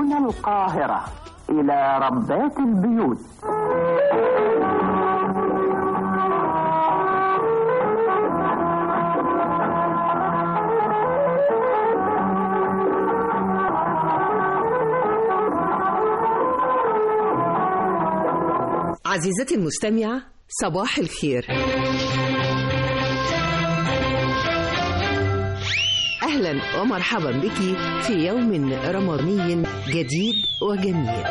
من القاهرة إلى ربات البيوت عزيزتي المستمعة صباح الخير أهلا ومرحبا بك في يوم رمضاني جديد وجميل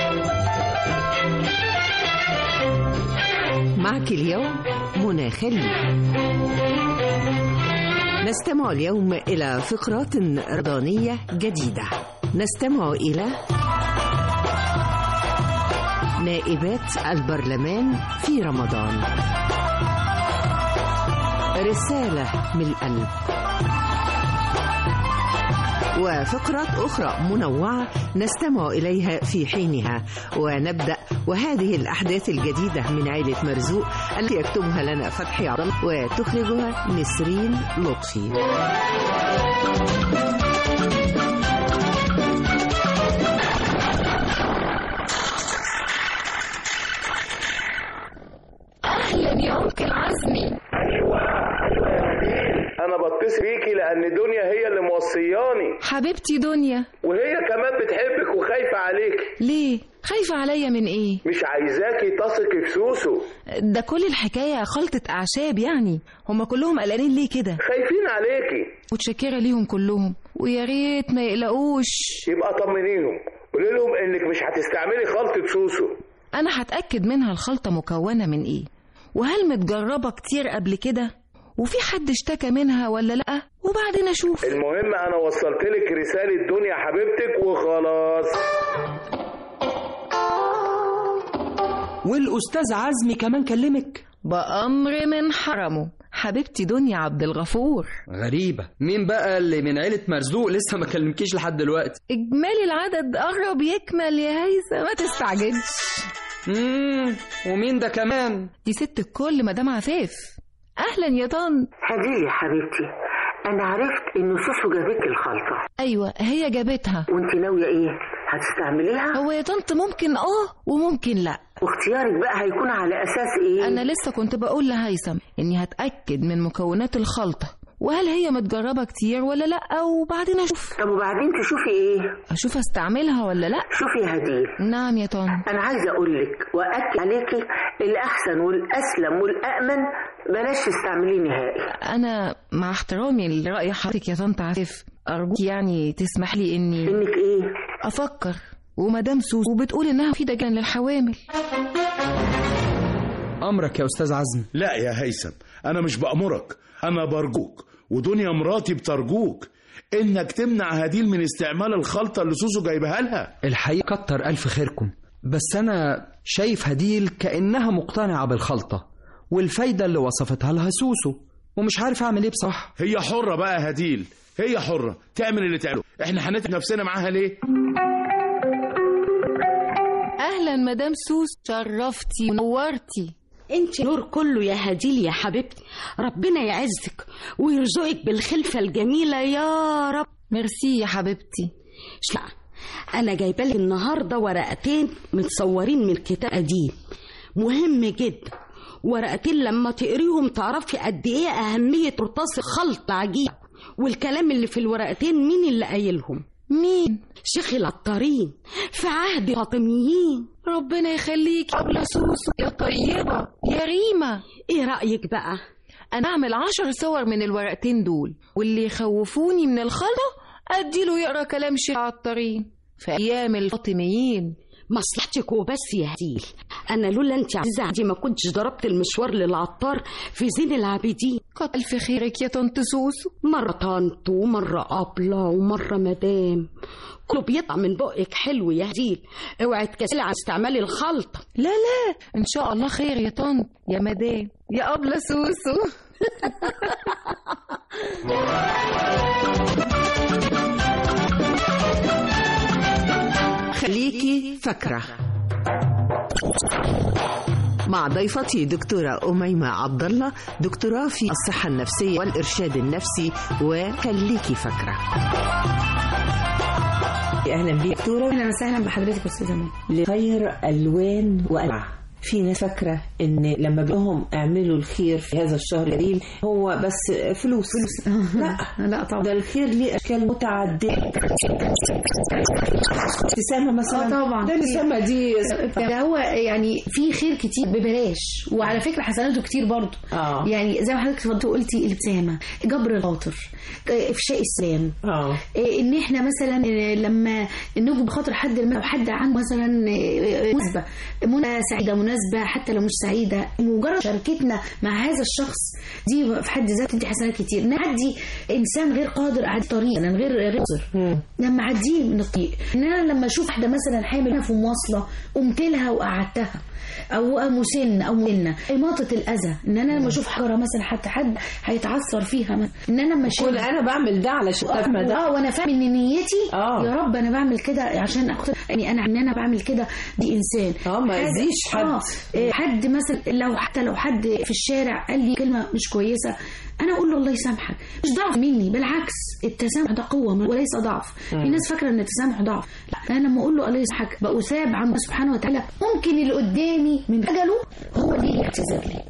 معك اليوم منى خليل نستمع اليوم إلى فقرات رمضانية جديدة نستمع إلى نائبات البرلمان في رمضان رسالة من القلب وفقرات أخرى منوعة نستمع إليها في حينها ونبدأ وهذه الأحداث الجديدة من عائلة مرزوق التي يكتبها لنا فتحي عضل وتخرجها نسرين لطفي اهلا يا انكل عزمي انا بتصل بيكي لان دنيا هي اللي موصياني حبيبتي دنيا وهي كمان بتحبك وخايفه عليك ليه خايفة عليا من ايه مش عايزاكي تثقي في سوسو ده كل الحكاية خلطة اعشاب يعني هما كلهم قلقانين ليه كده خايفين عليكي متشكرة ليهم كلهم ويا ريت ما يقلقوش يبقى طمنيهم قولي لهم انك مش هتستعملي خلطه سوسو انا هتأكد منها الخلطة مكونة من ايه وهل متجربة كتير قبل كده وفي حد اشتكى منها ولا لأ وبعدين اشوف المهم انا وصلت لك رساله دنيا حبيبتك وخلاص والاستاذ عزمي كمان كلمك بأمر من حرمه حبيبتي دنيا عبد الغفور غريبة مين بقى اللي من عيلة مرزوق لسه ما كلمكيش لحد دلوقتي إجمالي العدد قرب يكمل يا هيثم ما تستعجلش مم. ومين ده كمان دي ست الكل مدام عفاف أهلا يا طن هديه يا حبيبتي انا عرفت ان سوسو جابت لي الخلطه أيوة هي جابتها وانت ناويه ايه هتستعمليها هو يا طنط ممكن اه وممكن لا واختيارك بقى هيكون على اساس ايه أنا لسه كنت بقول لهيثم إني هتأكد من مكونات الخلطة وهل هي متجربة كتير ولا لأ وبعدين أشوف طب وبعدين تشوفي ايه أشوف أستعملها ولا لأ شوفي يا هديه نعم يا طن انا عايزه اقول لك واكد عليكي الاحسن والاسلم والامن بلاش تستعمليه نهائي أنا مع احترامي لرأي حضرتك يا طنط عفاف أرجوك يعني تسمح لي إني انك ايه أفكر ومدام سوسو وبتقول إنها مفيدة جدا للحوامل أمرك يا أستاذ عزمي لا يا هيثم انا مش بأمرك انا برجوك ودنيا مراتي بترجوك انك تمنع هديل من استعمال الخلطه اللي سوسو جايبها لها الحقيقة كتر ألف خيركم بس أنا شايف هديل كأنها مقتنعة بالخلطة والفايدة اللي وصفتها لها سوسو ومش عارف أعمل إيه بصراحة هي حره بقى يا هديل هي حره تعمل اللي تعمله احنا هنتعب نفسنا معاها ليه أهلا مدام سوس شرفتي ونورتي انت نور كله يا هديل يا حبيبتي ربنا يعزك ويرزقك بالخلفة الجميلة يا رب ميرسي يا حبيبتي لا انا جايبه لك النهارده ورقتين متصورين من كتاب قديم مهم جدا ورقتين لما تقريهم تعرفي قد ايه اهميه قرطاس خلط عجيب والكلام اللي في الورقتين مين اللي قايلهم مين شيخ العطارين في عهد الفاطميين ربنا يخليك يا أبلة سوسو يا طيبة يا ريمة ايه رايك بقى أنا أعمل عشر صور من الورقتين دول واللي يخوفوني من الخلطة أديله يقرأ كلام شيخ عطارين في أيام الفاطميين مصلحتك وبس يا هديل انا لولا انت عزيزه عندي ما كنتش ضربت المشوار للعطار في زين العابدين كتر ألف خيرك يا طنط سوسو مره طنط ومره ابله ومره مدام كله بيطلع من بقك حلو يا هديل اوعي تكسلي عن استعمال الخلطه لا لا إن شاء الله خير يا طنط يا مدام يا أبلة سوسو خليكي فاكرة مع ضيفتي دكتورة أميمة عبد الله دكتوراه في الصحة النفسية والإرشاد النفسي وخليكي فاكرة اهلا بيك دكتوره اهلا وسهلا بحضرتك استاذه مي لخير الوان وانواع في ناس فاكرة إن لما بيقولهم اعملوا الخير في هذا الشهر الكريم هو بس فلوس لا لا طبعا ده الخير ليه أشكال متعددة ابتسامة مثلا اه طبعا ده الابتسامة دي ده هو يعني في خير كتير ببلاش وعلى فكره حسناته كتير برضه اه يعني زي ما حضرتك اتفضلتي قلتي الابتسامه جبر الخاطر افشاء السلام اه إيه ان احنا مثلا إيه لما نجب بخاطر حد لما حد عنده مثلا إيه مناسبه مناسبه سعيده مناسبه حتى لو مش سعيده مجرد شاركتنا مع هذا الشخص دي في حد ذاتها دي حسنات كتير نعدي انسان غير قادر على الطريق أنا غير غير قادر لما اعديه من الطريق ان انا لما اشوف واحده مثلا حامل في مواصله قمت لها وقعدتها او مسن او مسنه اماطه الاذى ان انا لما اشوف حجره مثلا حتى حد هيتعثر فيها مثلا ان انا لما كل انا بعمل ده علشان اه ده اه وانا فاهم ان نيتي آه. يا رب انا بعمل كده عشان اخد يعني انا ان انا بعمل كده دي انسان اه ما حاجة- يأذيش حد اه إيه، حد مثلا لو حتى لو حد في الشارع قال لي كلمه مش كويسه انا اقول له الله يسامحك مش ضعف مني بالعكس التسامح ده قوه وليس ضعف في ناس فاكره ان التسامح ضعف لا انا لما اقول له الله يسامحك بأثاب عن الله سبحانه وتعالى ممكن اللي قدامي من خجله هو اللي يجي يعتذر لي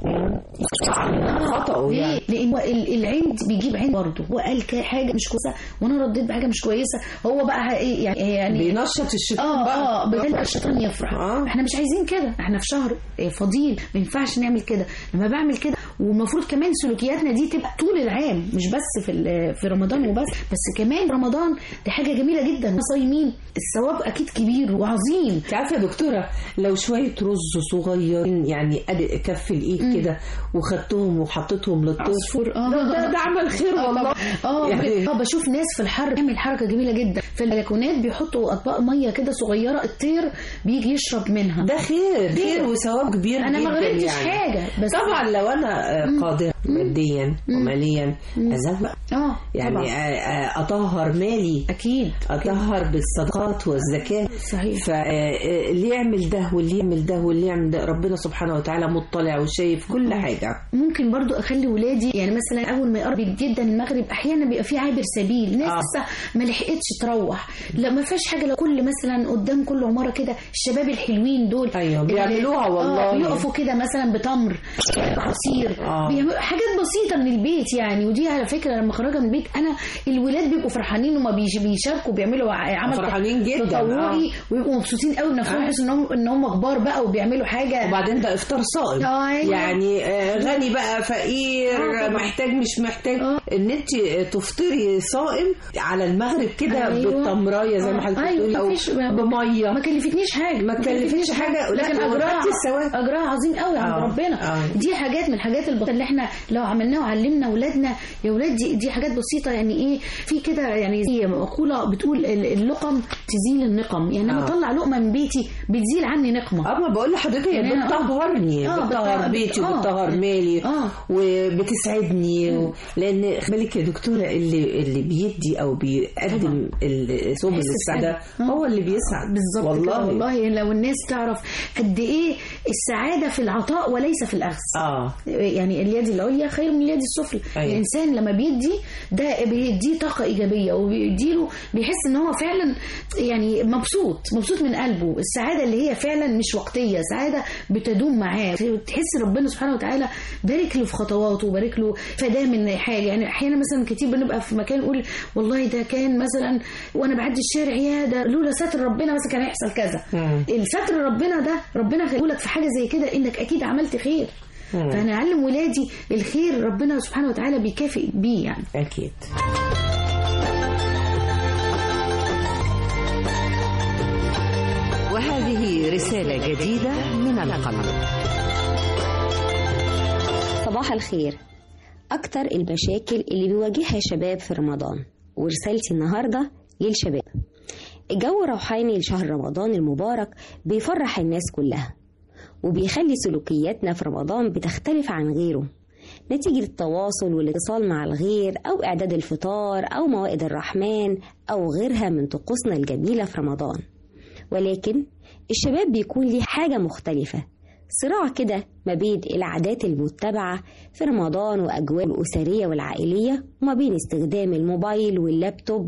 خطأه ليه؟ يعني لان هو ال- العند بيجيب عند برضه هو قال ك- حاجه مش كويسه وانا رديت بحاجه مش كويسه هو بقى ايه يعني يعني بينشط الشيطان اه بقى اه بدل الشيطان يفرح آه. احنا مش عايزين كده احنا في شهر آه، فضيل ما ينفعش نعمل كده لما بعمل كده والمفروض كمان سلوكياتنا دي تبقى طول العام مش بس في ال- في رمضان وبس بس كمان رمضان دي حاجه جميله جدا صايمين الثواب اكيد كبير وعظيم انت عارفه يا دكتوره لو شويه رز صغيرين يعني قد كف الايد كده وخدتهم وحطيتهم للطفل عصفور اه ده, ده عمل خير والله اه يعني- اه بشوف ناس في الحر بيعمل حركه جميله جدا في البلكونات بيحطوا اطباق ميه كده صغيره الطير بيجي يشرب منها ده خير خير وثواب كبير انا ما جدا غلطتش يعني. حاجه بس طبعا لو انا آه، قادره ماديا وماليا ازوق اه يعني طبعا. آه، آه، اطهر مالي اكيد اطهر بالصدقات والزكاه صحيح فاللي يعمل ده واللي يعمل ده واللي يعمل ده ربنا سبحانه وتعالى مطلع وشايف كل حاجه ممكن برضو اخلي ولادي يعني مثلا اول ما يقرب جدا المغرب احيانا بيبقى في عابر سبيل ناس آه. لسه ما لحقتش تروح لا ما فيش حاجه لو كل مثلا قدام كل عماره كده الشباب الحلوين دول أيوة، اللي- بيعملوها والله. اه بيقفوا كده مثلا بتمر عصير آه. بيعملوا حاجات بسيطه من البيت يعني ودي على فكره لما خرجها من البيت انا الولاد بيبقوا فرحانين وما بيش- بيشاركوا بيعملوا ع- عمل فرحانين جدا، تطوعي ويبقوا مبسوطين قوي بنفسهم آه. يحسوا ان هم ان هم كبار بقى وبيعملوا حاجه وبعدين ده افطار صائم آه، أيوة. يعني آه، غني بقى فقير آه، طبعا. محتاج مش محتاج آه. ان انت تفطري صائم على المغرب كده أيوة. بالتمرايه زي ما آه، حضرتك أيوة، بتقولي او مفيش- بميه ما كلفتنيش حاجه ما كلفتنيش حاجة، لا، لكن وخدت اجرها الثواب. اجرها عظيم قوي عند آه، ربنا آه. دي حاجات من الحاجات البسيطه اللي احنا لو عملناها وعلمنا اولادنا يا اولاد دي, دي حاجات بسيطه يعني ايه في كده يعني زي مقوله بتقول ال- اللقم تزيل النقم يعني لما آه. اطلع لقمه من بيتي بتزيل عني نقمه اه ما بقول لحضرتك هي يعني أنا- بتطهرني آه، بتطهر بت- بيتي آه. وبتطهر مالي آه. وبتسعدني و... لان خلي بالك يا دكتوره اللي اللي بيدي او بيقدم ال- سبل إحساس السعاده السعادة. هو اللي بيسعد بالظبط والله والله والله لو الناس تعرف قد ايه السعاده في العطاء وليس في الاخذ اه يعني اليد العليا خير من اليد السفلى أيوة. الانسان لما بيدي ده بيديه طاقه ايجابيه وبيديله بيحس ان هو فعلا يعني مبسوط مبسوط من قلبه السعاده اللي هي فعلا مش وقتيه سعاده بتدوم معاه تحس ربنا سبحانه وتعالى بارك له في خطواته وبارك له فداه من حال يعني احيانا مثلا كتير بنبقى في مكان نقول والله ده كان مثلا وانا بعدي الشارع يا ده لولا ستر ربنا مثلا كان هيحصل كذا مم. الستر ربنا ده ربنا لك في حاجه زي كده انك اكيد عملت خير مم. فانا اعلم ولادي الخير ربنا سبحانه وتعالى بيكافئ بيه يعني اكيد وهذه رسالة جديدة من القلب صباح الخير أكتر المشاكل اللي بيواجهها شباب في رمضان ورسالتي النهاردة للشباب الجو الروحاني لشهر رمضان المبارك بيفرح الناس كلها وبيخلي سلوكياتنا في رمضان بتختلف عن غيره نتيجة التواصل والاتصال مع الغير أو إعداد الفطار أو موائد الرحمن أو غيرها من طقوسنا الجميلة في رمضان ولكن الشباب بيكون ليه حاجة مختلفة صراع كده ما بين العادات المتبعة في رمضان وأجواء الأسرية والعائلية وما بين استخدام الموبايل واللابتوب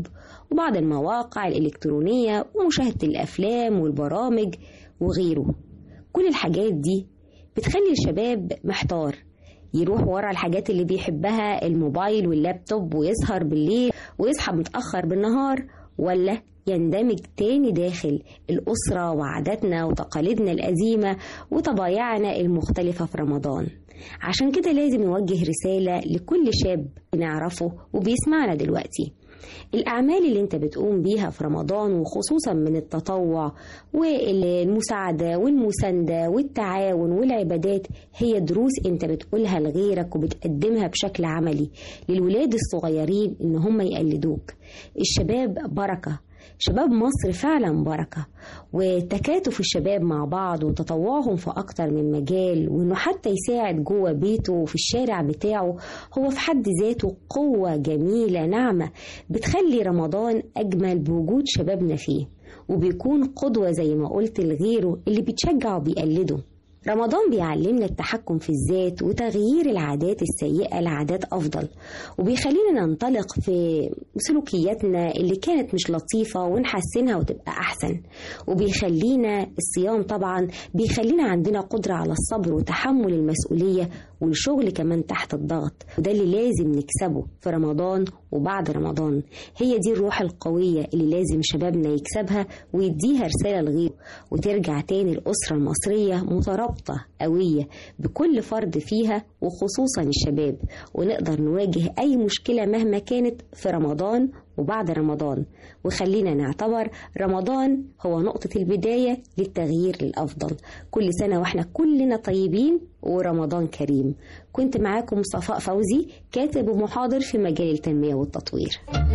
وبعض المواقع الإلكترونية ومشاهدة الأفلام والبرامج وغيره كل الحاجات دي بتخلي الشباب محتار يروح ورا الحاجات اللي بيحبها الموبايل واللابتوب ويسهر بالليل ويصحى متأخر بالنهار ولا يندمج تاني داخل الأسرة وعاداتنا وتقاليدنا القديمة وطبايعنا المختلفة في رمضان عشان كده لازم نوجه رسالة لكل شاب نعرفه وبيسمعنا دلوقتي الأعمال اللي أنت بتقوم بيها في رمضان وخصوصا من التطوع والمساعدة والمساندة والتعاون والعبادات هي دروس أنت بتقولها لغيرك وبتقدمها بشكل عملي للولاد الصغيرين إن هم يقلدوك الشباب بركة شباب مصر فعلا بركة وتكاتف الشباب مع بعض وتطوعهم في أكتر من مجال وإنه حتى يساعد جوه بيته وفي الشارع بتاعه هو في حد ذاته قوة جميلة ناعمة بتخلي رمضان أجمل بوجود شبابنا فيه وبيكون قدوة زي ما قلت لغيره اللي بيتشجع وبيقلده رمضان بيعلمنا التحكم في الذات وتغيير العادات السيئة لعادات أفضل وبيخلينا ننطلق في سلوكياتنا اللي كانت مش لطيفة ونحسنها وتبقى أحسن وبيخلينا الصيام طبعا بيخلينا عندنا قدرة على الصبر وتحمل المسؤولية والشغل كمان تحت الضغط وده اللي لازم نكسبه في رمضان وبعد رمضان هي دي الروح القوية اللي لازم شبابنا يكسبها ويديها رسالة لغيره وترجع تاني الأسرة المصرية مترابطة قوية بكل فرد فيها وخصوصا الشباب ونقدر نواجه أي مشكلة مهما كانت في رمضان وبعد رمضان وخلينا نعتبر رمضان هو نقطة البداية للتغيير للأفضل كل سنة وإحنا كلنا طيبين ورمضان كريم كنت معاكم صفاء فوزي كاتب ومحاضر في مجال التنمية والتطوير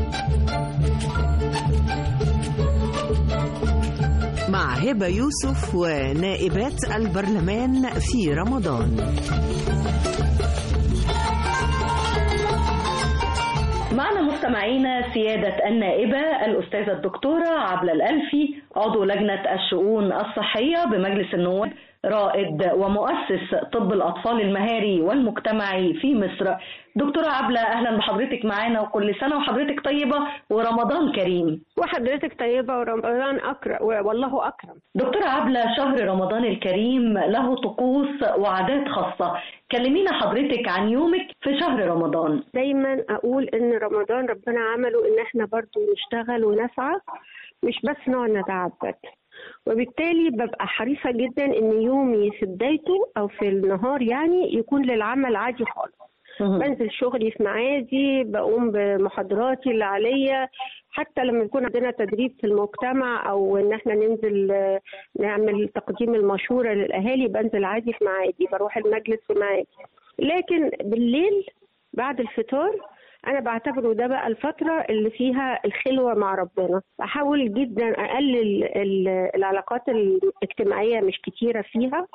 مع هبة يوسف ونائبات البرلمان في رمضان معنا مستمعينا سيادة النائبة الأستاذة الدكتورة عبلة الألفي عضو لجنة الشؤون الصحية بمجلس النواب رائد ومؤسس طب الأطفال المهاري والمجتمعي في مصر دكتورة عبلة أهلا بحضرتك معانا وكل سنة وحضرتك طيبة ورمضان كريم وحضرتك طيبة ورمضان أكرم والله أكرم دكتورة عبلة شهر رمضان الكريم له طقوس وعادات خاصة كلمينا حضرتك عن يومك في شهر رمضان دايما أقول إن رمضان ربنا عمله إن إحنا برضو نشتغل ونسعى مش بس نقعد نتعبد وبالتالي ببقى حريصة جدا إن يومي في بدايته أو في النهار يعني يكون للعمل عادي خالص بنزل شغلي في ميعادي بقوم بمحاضراتي اللي عليا حتى لما يكون عندنا تدريب في المجتمع او ان احنا ننزل نعمل تقديم المشوره للاهالي بنزل عادي في ميعادي بروح المجلس في ميعادي لكن بالليل بعد الفطار انا بعتبره ده بقى الفتره اللي فيها الخلوه مع ربنا بحاول جدا اقلل العلاقات الاجتماعيه مش كتيره فيها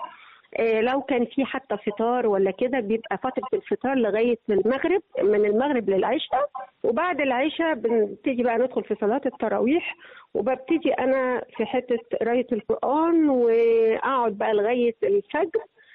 لو كان في حتى فطار ولا كده بيبقى فترة الفطار لغاية المغرب من المغرب للعشاء وبعد العشاء بنبتدي بقى ندخل في صلاة التراويح وببتدي أنا في حتة قراية القرآن وأقعد بقى لغاية الفجر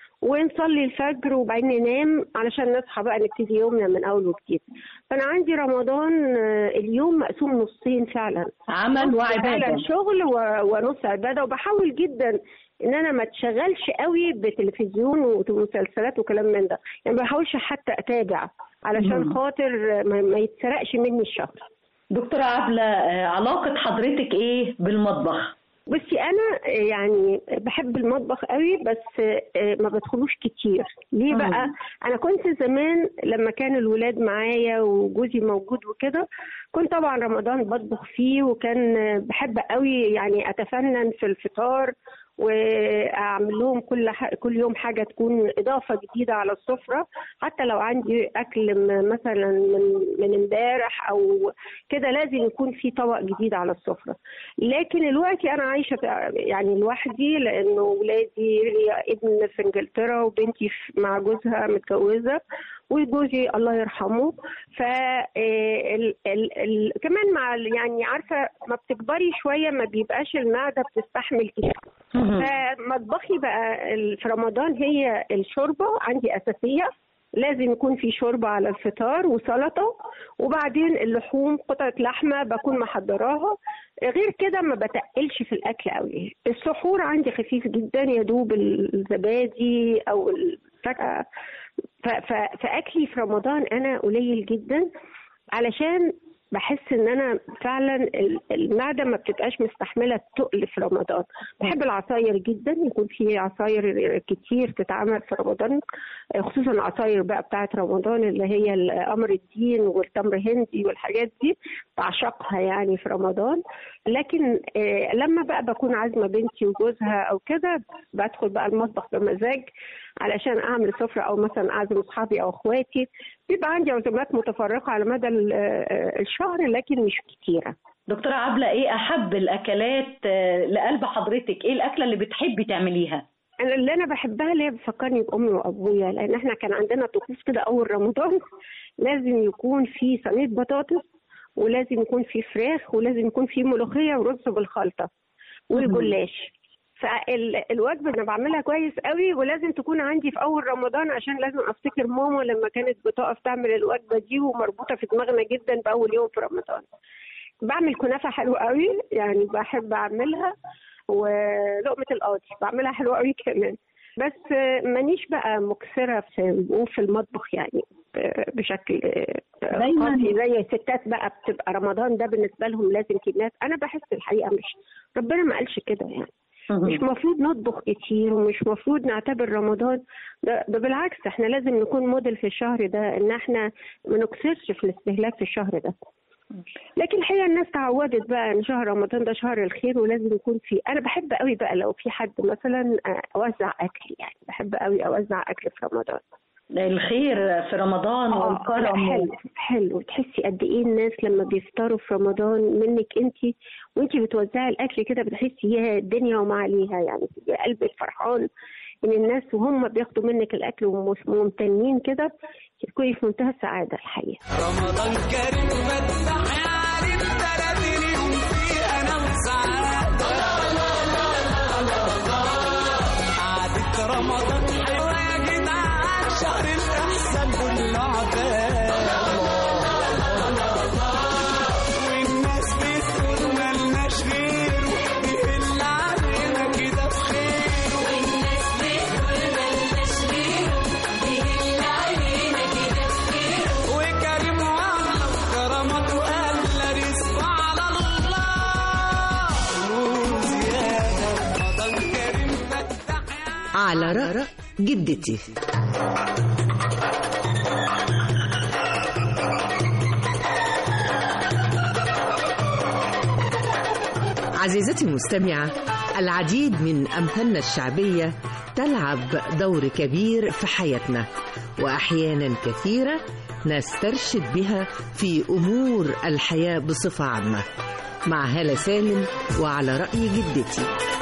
ونصلي الفجر وبعدين ننام علشان نصحى بقى نبتدي يومنا من اول وجديد فانا عندي رمضان اليوم مقسوم نصين فعلا عمل وعباده فعلا شغل ونص عباده وبحاول جدا ان انا ما اتشغلش قوي بتلفزيون ومسلسلات وكلام من ده يعني ما بحاولش حتى اتابع علشان خاطر ما يتسرقش مني الشهر دكتورة عبلة علاقة حضرتك ايه بالمطبخ؟ بصي انا يعني بحب المطبخ قوي بس ما بدخلوش كتير ليه بقى انا كنت زمان لما كان الولاد معايا وجوزي موجود وكده كنت طبعا رمضان بطبخ فيه وكان بحب قوي يعني اتفنن في الفطار واعمل لهم كل ح... كل يوم حاجه تكون اضافه جديده على السفره حتى لو عندي اكل مثلا من من امبارح او كده لازم يكون في طبق جديد على السفره لكن دلوقتي انا عايشه يعني لوحدي لانه ولادي ابن في انجلترا وبنتي مع جوزها متجوزه وجوزي الله يرحمه ف كمان مع يعني عارفه ما بتكبري شويه ما بيبقاش المعده بتستحمل كتير فمطبخي بقى في رمضان هي الشوربه عندي اساسيه لازم يكون في شوربة على الفطار وسلطة وبعدين اللحوم قطعة لحمة بكون محضراها غير كده ما بتقلش في الأكل قوي السحور عندي خفيف جدا يا دوب الزبادي أو الفاكهة ف- ف- فأكلي في رمضان أنا قليل جدا علشان بحس ان انا فعلا ال- المعده ما بتبقاش مستحمله التقل في رمضان بحب العصاير جدا يكون في عصاير كتير تتعمل في رمضان خصوصا العصاير بقى بتاعه رمضان اللي هي القمر الدين والتمر هندي والحاجات دي بعشقها يعني في رمضان لكن آه، لما بقى بكون عازمه بنتي وجوزها او كده بدخل بقى المطبخ بمزاج علشان اعمل سفره او مثلا اعزم اصحابي او اخواتي بيبقى عندي عزومات متفرقه على مدى ال- آه، الشهر لكن مش كتيره دكتورة عبلة ايه احب الاكلات آه، لقلب حضرتك ايه الاكلة اللي بتحبي تعمليها انا اللي انا بحبها اللي هي بتفكرني بامي وابويا لان احنا كان عندنا طقوس كده اول رمضان لازم يكون في صينيه بطاطس ولازم يكون في فراخ ولازم يكون في ملوخيه ورز بالخلطه والجلاش فالوجبه انا بعملها كويس قوي ولازم تكون عندي في اول رمضان عشان لازم افتكر ماما لما كانت بتقف تعمل الوجبه دي ومربوطه في دماغنا جدا باول يوم في رمضان بعمل كنافه حلوه قوي يعني بحب اعملها ولقمه القاضي بعملها حلوه قوي كمان بس مانيش بقى مكسره في وفي المطبخ يعني بشكل دايماً. قاسي زي الستات بقى بتبقى رمضان ده بالنسبه لهم لازم كميات انا بحس الحقيقه مش ربنا ما قالش كده يعني مش مفروض نطبخ كتير ومش مفروض نعتبر رمضان ده, ده بالعكس احنا لازم نكون موديل في الشهر ده ان احنا ما نكسرش في الاستهلاك في الشهر ده لكن الحقيقه الناس تعودت بقى ان شهر رمضان ده شهر الخير ولازم يكون فيه انا بحب قوي بقى لو في حد مثلا اوزع اكل يعني بحب قوي اوزع اكل في رمضان الخير في رمضان لا، والكرم حلو حلو تحسي قد ايه الناس لما بيفطروا في رمضان منك انت وانت بتوزعي الاكل كده بتحسي يا الدنيا وما عليها يعني يا قلبك فرحان ان الناس وهم بياخدوا منك الاكل وممتنين كده تكوني في منتهى السعاده الحقيقه رمضان كريم فتح يا عريم تلاتين يوم فيه انا وسعاد عادة رمضان حلوة يا جدعان شهر الإحسان كله عباد والناس بتقول ملناش غيره يهل علينا كده بخير والناس بتقول ملناش غيره يهل علينا كده بخير وكريم والله كرمته قال رزقه على الله وزيادة رمضان كريم فتح على رأي جدتي عزيزتي المستمعة العديد من أمثالنا الشعبية تلعب دور كبير في حياتنا وأحيانا كثيرة نسترشد بها في أمور الحياة بصفة عامة مع هالة سالم وعلى رأي جدتي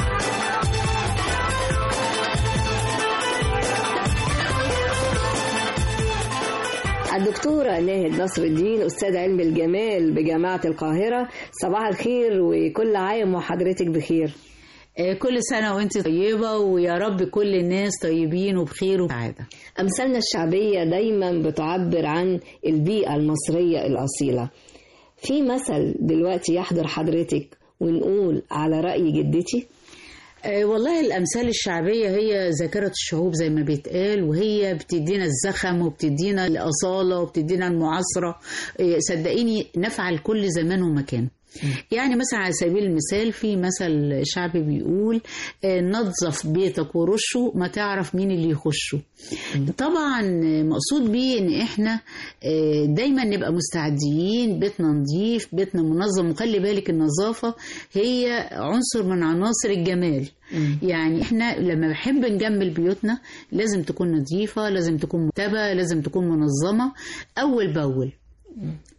الدكتورة ناهد نصر الدين أستاذ علم الجمال بجامعة القاهرة صباح الخير وكل عام وحضرتك بخير كل سنة وانت طيبة ويا رب كل الناس طيبين وبخير وسعادة أمثالنا الشعبية دايما بتعبر عن البيئة المصرية الأصيلة في مثل دلوقتي يحضر حضرتك ونقول على رأي جدتي آه، والله الأمثال الشعبية هي ذاكرة الشعوب زي ما بيتقال وهي بتدينا الزخم وبتدينا الأصالة وبتدينا المعاصرة آه، صدقيني نفعل كل زمان ومكان يعني مثلا على سبيل المثال في مثل شعبي بيقول آه، نظف بيتك ورشه ما تعرف مين اللي يخشه طبعا آه، مقصود بيه ان احنا آه، دايما نبقى مستعدين بيتنا نظيف بيتنا منظم وخلي بالك النظافة هي عنصر من عناصر الجمال يعني احنا لما بنحب نجمل بيوتنا لازم تكون نظيفة لازم تكون مرتبة لازم تكون منظمة أول بأول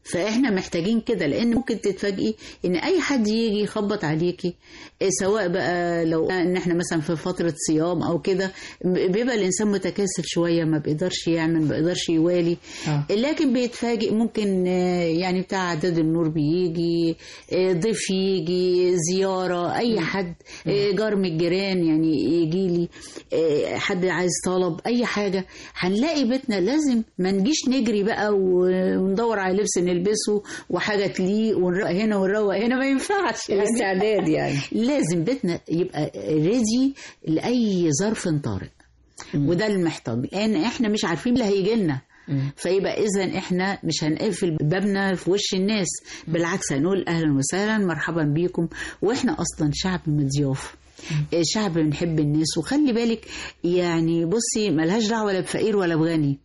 فاحنا محتاجين كده لان ممكن تتفاجئي ان اي حد يجي يخبط عليكي إيه سواء بقى لو ان احنا مثلا في فتره صيام او كده ب- بيبقى الانسان متكاسل شويه ما بيقدرش يعمل ما بيقدرش يوالي آه. لكن بيتفاجئ ممكن آه، يعني بتاع عداد النور بيجي آه، ضيف يجي زياره اي حد آه، جار من الجيران يعني يجي لي آه، حد عايز طلب اي حاجه هنلاقي بيتنا لازم ما نجيش نجري بقى و- وندور على لبس نلبسه وحاجه تليق ونروق هنا ونروق هنا ما ينفعش يعني. الاستعداد يعني. لازم بيتنا يبقى ريدي لاي ظرف طارئ وده المحتاج لان احنا مش عارفين اللي هيجي لنا فيبقى اذا احنا مش هنقفل بابنا في وش الناس بالعكس هنقول اهلا وسهلا مرحبا بيكم واحنا اصلا شعب مضياف آه، شعب بنحب الناس وخلي بالك يعني بصي ملهاش دعوه لا بفقير ولا بغني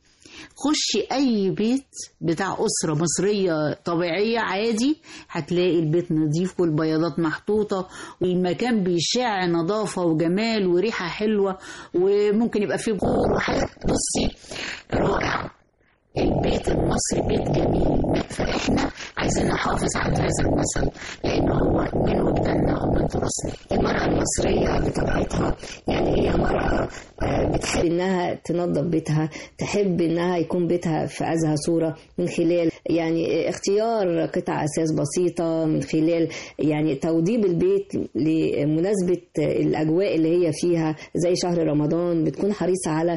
خشي اي بيت بتاع اسره مصريه طبيعيه عادي هتلاقي البيت نظيف والبياضات محطوطه والمكان بيشع نظافه وجمال وريحه حلوه وممكن يبقى فيه بخور وحاجات بصي رائعه البيت المصري بيت جميل فاحنا عايزين نحافظ على هذا المثل لان هو من وجداننا ومن تراثنا المرأة المصرية بطبيعتها يعني هي مرأة آه، بتحب انها تنظف بيتها تحب انها يكون بيتها في ازهى صورة من خلال يعني اختيار قطع اساس بسيطة من خلال يعني توضيب البيت لمناسبة الاجواء اللي هي فيها زي شهر رمضان بتكون حريصة على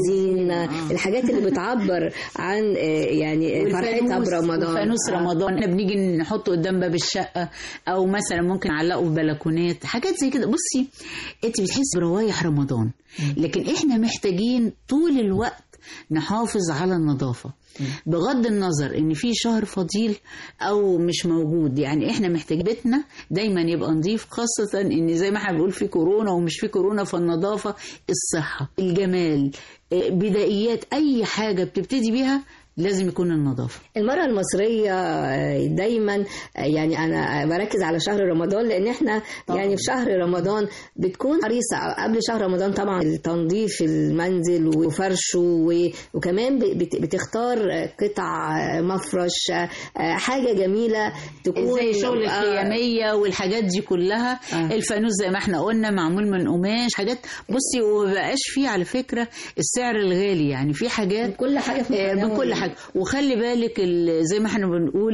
الزينة الحاجات اللي بتعبر عن آه، يعني فرحتها والفانوس- برمضان وفانوس آه. رمضان احنا بنيجي نحطه قدام باب الشقه او مثلا ممكن نعلقه في بلكونات حاجات زي كده بصي انت بتحسي بروايح رمضان لكن احنا محتاجين طول الوقت نحافظ على النظافه بغض النظر ان في شهر فضيل او مش موجود يعني احنا محتاجين بيتنا دايما يبقى نظيف خاصه ان زي ما احنا بنقول في كورونا ومش في كورونا فالنظافه الصحه الجمال آه، بدائيات اي حاجه بتبتدي بيها لازم يكون النظافه المرأة المصرية آه، دايما آه، يعني أنا بركز على شهر رمضان لأن احنا طبعا. يعني في شهر رمضان بتكون حريصة قبل شهر رمضان طبعا تنظيف المنزل وفرشه و- وكمان ب- بت- بتختار آه، قطع آه، مفرش آه، آه، حاجة جميلة تكون زي شغل آه، الخياميه والحاجات دي كلها آه. الفانوس زي ما احنا قلنا معمول من قماش حاجات بصي ومبقاش فيه على فكره السعر الغالي يعني في حاجات كل حاجة في آه، متناول بكل حاجه وخلي بالك ال- زي ما احنا بنقول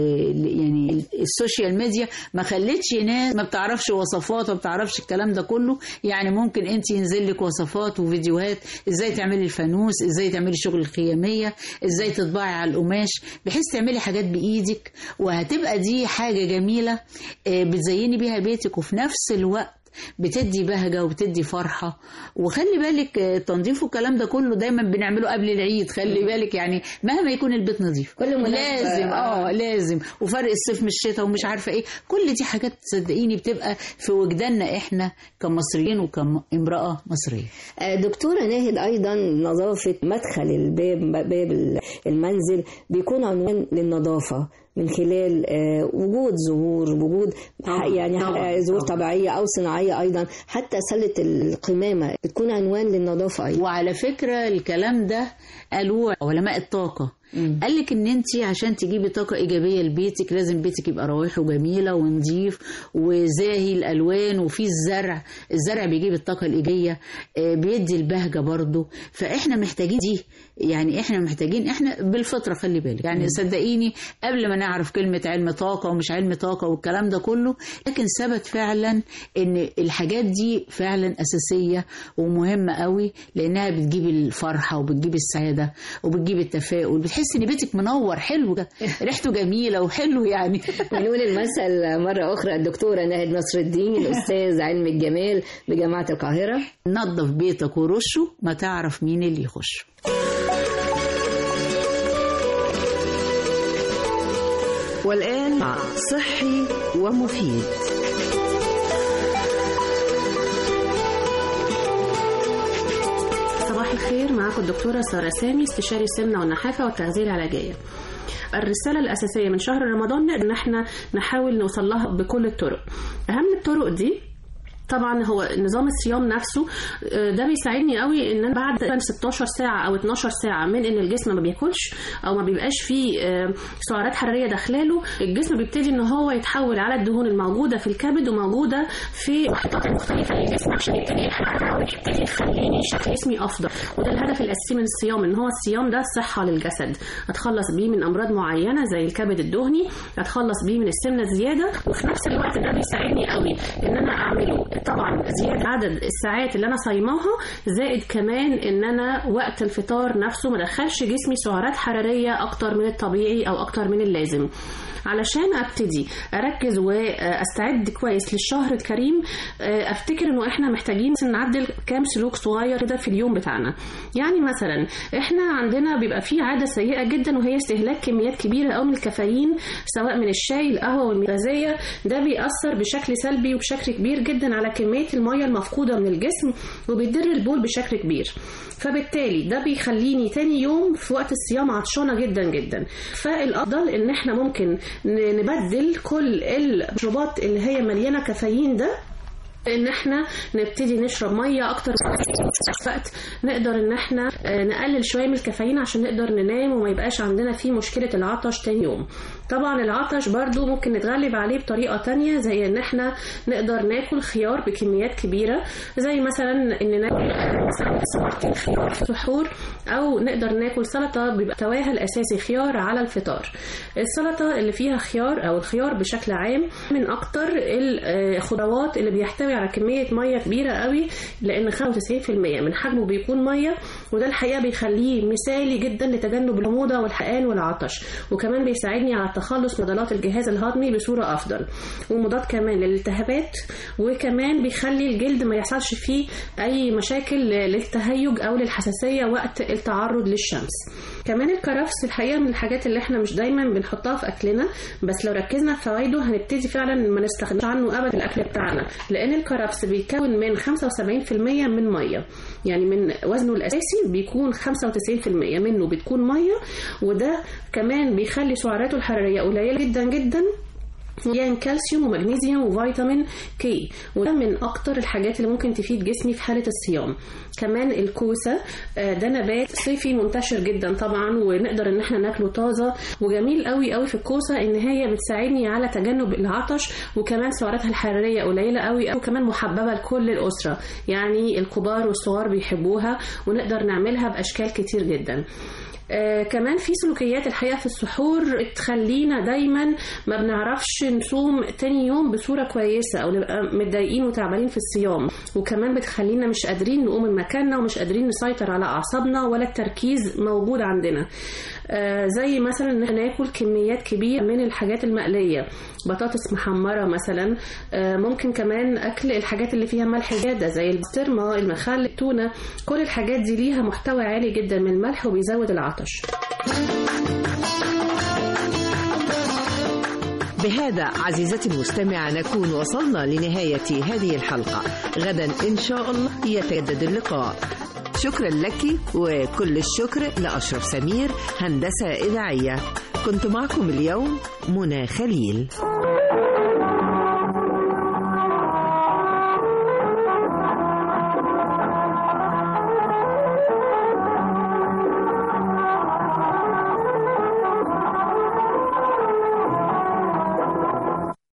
آه، يعني السوشيال ميديا ما خلتش ناس ما بتعرفش وصفات وما بتعرفش الكلام ده كله يعني ممكن انت ينزل لك وصفات وفيديوهات ازاي تعملي الفانوس ازاي تعملي شغل الخياميه ازاي تطبعي على القماش بحيث تعملي حاجات بايدك وهتبقى دي حاجه جميله آه، بتزيني بيها بيتك وفي نفس الوقت بتدي بهجة وبتدي فرحة وخلي بالك آه، التنظيف والكلام ده كله دايما بنعمله قبل العيد خلي بالك يعني مهما يكون البيت نظيف كل مناسبة، لازم اه آه. لازم وفرق الصيف من الشتاء ومش عارفة ايه كل دي حاجات صدقيني بتبقى في وجداننا احنا كمصريين وكامرأة مصرية آه، دكتورة ناهد أيضا نظافة مدخل الباب باب المنزل بيكون عنوان للنظافة من خلال آه، وجود زهور وجود طبعاً، يعني طبعاً، آه، زهور طبعاً. طبيعية أو صناعية أيضا حتى سلة القمامة بتكون عنوان للنظافة أيضا وعلى فكرة الكلام ده قالوه علماء الطاقة قال لك ان انت عشان تجيبي طاقه ايجابيه لبيتك لازم بيتك يبقى روايحه جميله ونظيف وزاهي الالوان وفيه الزرع الزرع بيجيب الطاقه الايجابيه آه، بيدي البهجه برضه فاحنا محتاجين دي يعني احنا محتاجين احنا بالفطره خلي بالك يعني صدقيني قبل ما نعرف كلمه علم طاقه ومش علم طاقه والكلام ده كله لكن ثبت فعلا ان الحاجات دي فعلا اساسيه ومهمه قوي لانها بتجيب الفرحه وبتجيب السعاده وبتجيب التفاؤل بتحس ان بيتك منور حلو ده ريحته جميله وحلو يعني ونقول المثل مرة أخرى الدكتورة ناهد نصر الدين الأستاذ علم الجمال بجامعة القاهرة نظف بيتك ورشه ما تعرف مين اللي يخش والآن مع صحي ومفيد صباح الخير معاكم الدكتورة سارة سامي استشاري السمنة والنحافة والتغذية العلاجية الرسالة الأساسية من شهر رمضان إن احنا نحاول نوصل لها بكل الطرق أهم الطرق دي طبعا هو نظام الصيام نفسه آه، ده بيساعدني قوي ان انا بعد تقريباً 16 ساعه او 12 ساعه من ان الجسم ما بياكلش او ما بيبقاش فيه آه، سعرات حراريه داخلاله الجسم بيبتدي ان هو يتحول على الدهون الموجوده في الكبد وموجوده في محطات مختلفه للجسم عشان يبتدي يحرقها ويبتدي يخليني شكل جسمي افضل وده الهدف الاساسي من الصيام ان هو الصيام ده صحه للجسد اتخلص بيه من امراض معينه زي الكبد الدهني اتخلص بيه من السمنه الزياده وفي نفس الوقت ده بيساعدني قوي ان انا اعمله طبعا زياده عدد الساعات اللي انا صايماها زائد كمان ان انا وقت الفطار نفسه ما دخلش جسمي سعرات حراريه اكتر من الطبيعي او اكتر من اللازم علشان ابتدي اركز واستعد كويس للشهر الكريم آه، افتكر انه احنا محتاجين بس نعدل كام سلوك صغير كده في اليوم بتاعنا يعني مثلا احنا عندنا بيبقى في عاده سيئه جدا وهي استهلاك كميات كبيره قوي من الكافيين سواء من الشاي القهوه والغازيه ده بيأثر بشكل سلبي وبشكل كبير جدا على كميه الميه المفقوده من الجسم وبيضر البول بشكل كبير فبالتالي ده بيخليني تاني يوم في وقت الصيام عطشانه جدا جدا فالافضل ان احنا ممكن ن- نبدل كل المشروبات اللي هي مليانه كافيين ده ان احنا نبتدي نشرب ميه اكتر في وقت نقدر ان احنا آه، نقلل شويه من الكافيين عشان نقدر ننام وما يبقاش عندنا فيه مشكله العطش تاني يوم طبعا العطش برضو ممكن نتغلب عليه بطريقه تانية زي ان احنا نقدر ناكل خيار بكميات كبيره زي مثلا ان ناكل مثلا سلطه خيار في السحور او نقدر ناكل سلطه بيبقى محتواها الاساسي خيار على الفطار السلطه اللي فيها خيار او الخيار بشكل عام من اكتر الخضروات اللي بيحتوي على كميه ميه كبيره قوي لان 95% من حجمه بيكون ميه وده الحقيقه بيخليه مثالي جدا لتجنب الحموضه والحرقان والعطش وكمان بيساعدني على التخلص من عضلات الجهاز الهضمي بصوره افضل ومضاد كمان للالتهابات وكمان بيخلي الجلد ما يحصلش فيه اي مشاكل للتهيج او للحساسيه وقت التعرض للشمس كمان الكرفس الحقيقه من الحاجات اللي احنا مش دايما بنحطها في اكلنا بس لو ركزنا في فوائده هنبتدي فعلا ما نستغناش عنه ابدا في الاكل بتاعنا لان الكرفس بيتكون من 75% من ميه يعني من وزنه الاساسي بيكون 95% منه بتكون ميه وده كمان بيخلي سعراته الحراريه قليله جدا جدا مليان كالسيوم ومغنيسيوم وفيتامين كي وده من اكتر الحاجات اللي ممكن تفيد جسمي في حاله الصيام كمان الكوسه آه، ده نبات صيفي منتشر جدا طبعا ونقدر ان احنا ناكله طازه وجميل قوي قوي في الكوسه ان هي بتساعدني على تجنب العطش وكمان سعراتها الحراريه قليله قوي وكمان محببه لكل الاسره يعني الكبار والصغار بيحبوها ونقدر نعملها باشكال كتير جدا آه كمان في سلوكيات الحقيقه في السحور تخلينا دايما ما بنعرفش نصوم تاني يوم بصوره كويسه او نبقى متضايقين وتعبانين في الصيام وكمان بتخلينا مش قادرين نقوم من مكاننا ومش قادرين نسيطر على اعصابنا ولا التركيز موجود عندنا آه زي مثلا ان احنا ناكل كميات كبيره من الحاجات المقليه بطاطس محمره مثلا آه ممكن كمان اكل الحاجات اللي فيها ملح زياده زي البسطرمه المخلل التونه كل الحاجات دي ليها محتوى عالي جدا من الملح وبيزود العطش بهذا عزيزتي المستمعة نكون وصلنا لنهاية هذه الحلقة غدا إن شاء الله يتجدد اللقاء شكرا لك وكل الشكر لأشرف سمير هندسة إذاعية كنت معكم اليوم منى خليل